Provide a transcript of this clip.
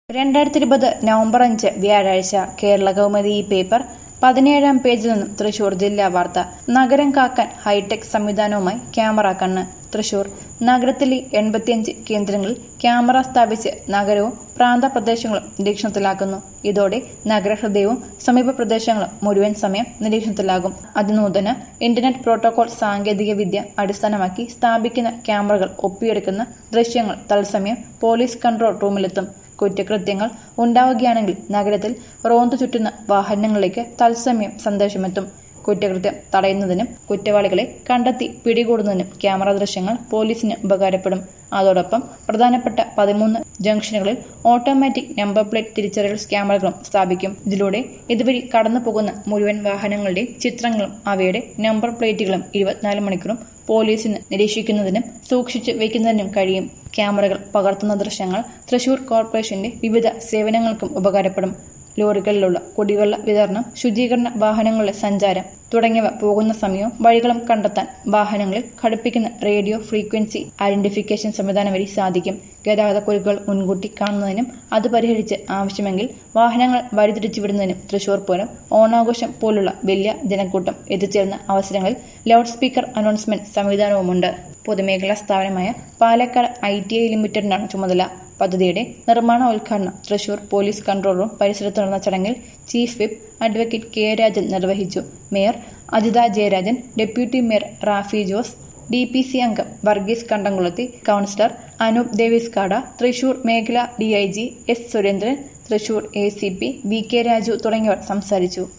രണ്ടായിരത്തി ഇരുപത് നവംബർ അഞ്ച് വ്യാഴാഴ്ച കേരള കൗമുദി ഈ പേപ്പർ പതിനേഴാം പേജിൽ നിന്നും തൃശൂർ ജില്ലാ വാർത്ത നഗരം കാക്കാൻ ഹൈടെക് സംവിധാനവുമായി ക്യാമറ കണ്ണ് തൃശൂർ നഗരത്തിലെ എൺപത്തിയഞ്ച് കേന്ദ്രങ്ങളിൽ ക്യാമറ സ്ഥാപിച്ച് നഗരവും പ്രാന്തപ്രദേശങ്ങളും നിരീക്ഷണത്തിലാക്കുന്നു ഇതോടെ നഗരഹൃദയവും സമീപ പ്രദേശങ്ങളും മുഴുവൻ സമയം നിരീക്ഷണത്തിലാകും അതിനൂതന ഇന്റർനെറ്റ് പ്രോട്ടോകോൾ സാങ്കേതിക വിദ്യ അടിസ്ഥാനമാക്കി സ്ഥാപിക്കുന്ന ക്യാമറകൾ ഒപ്പിയെടുക്കുന്ന ദൃശ്യങ്ങൾ തത്സമയം പോലീസ് കൺട്രോൾ റൂമിലെത്തും കുറ്റകൃത്യങ്ങൾ ഉണ്ടാവുകയാണെങ്കിൽ നഗരത്തിൽ റോന്തു ചുറ്റുന്ന വാഹനങ്ങളിലേക്ക് തത്സമയം സന്ദേശമെത്തും കുറ്റകൃത്യം തടയുന്നതിനും കുറ്റവാളികളെ കണ്ടെത്തി പിടികൂടുന്നതിനും ക്യാമറ ദൃശ്യങ്ങൾ പോലീസിന് ഉപകാരപ്പെടും അതോടൊപ്പം പ്രധാനപ്പെട്ട പതിമൂന്ന് ജംഗ്ഷനുകളിൽ ഓട്ടോമാറ്റിക് നമ്പർ പ്ലേറ്റ് തിരിച്ചറിയൽ ക്യാമറകളും സ്ഥാപിക്കും ഇതിലൂടെ ഇതുവഴി കടന്നു പോകുന്ന മുഴുവൻ വാഹനങ്ങളുടെയും ചിത്രങ്ങളും അവയുടെ നമ്പർ പ്ലേറ്റുകളും ഇരുപത്തിനാല് മണിക്കൂറും പോലീസിന് നിരീക്ഷിക്കുന്നതിനും സൂക്ഷിച്ചു വയ്ക്കുന്നതിനും കഴിയും ക്യാമറകൾ പകർത്തുന്ന ദൃശ്യങ്ങൾ തൃശൂർ കോർപ്പറേഷന്റെ വിവിധ സേവനങ്ങൾക്കും ഉപകാരപ്പെടും ലോറികളിലുള്ള കുടിവെള്ള വിതരണം ശുചീകരണ വാഹനങ്ങളുടെ സഞ്ചാരം തുടങ്ങിയവ പോകുന്ന സമയവും വഴികളും കണ്ടെത്താൻ വാഹനങ്ങളിൽ ഘടിപ്പിക്കുന്ന റേഡിയോ ഫ്രീക്വൻസി ഐഡന്റിഫിക്കേഷൻ സംവിധാനം വഴി സാധിക്കും ഗതാഗതക്കുരുക്കുകൾ മുൻകൂട്ടി കാണുന്നതിനും അത് പരിഹരിച്ച് ആവശ്യമെങ്കിൽ വാഹനങ്ങൾ വഴിതിരിച്ചുവിടുന്നതിനും തൃശൂർ പൂരം ഓണാഘോഷം പോലുള്ള വലിയ ജനക്കൂട്ടം എത്തിച്ചേരുന്ന അവസരങ്ങളിൽ ലൗഡ് സ്പീക്കർ അനൗൺസ്മെന്റ് സംവിധാനവുമുണ്ട് പൊതുമേഖലാ സ്ഥാപനമായ പാലക്കാട് ഐ ടി ഐ ലിമിറ്റഡിനാണ് ചുമതല പദ്ധതിയുടെ നിർമ്മാണ ഉദ്ഘാടനം തൃശൂർ പോലീസ് കൺട്രോൾ റൂം പരിസരത്ത് നടന്ന ചടങ്ങിൽ chief whip advocate K Rajan നിർവഹിച്ചു mayor Ajitha Jayarajan deputy mayor Rafi Jose D P C അംഗം വർഗീസ് കണ്ടംകുളത്തി കൌൺസിലർ അനൂപ് ദേവിസ് കാട തൃശൂർ മേഖല D I G S Surendran Thrissur A C P V K Raju തുടങ്ങിയവർ സംസാരിച്ചു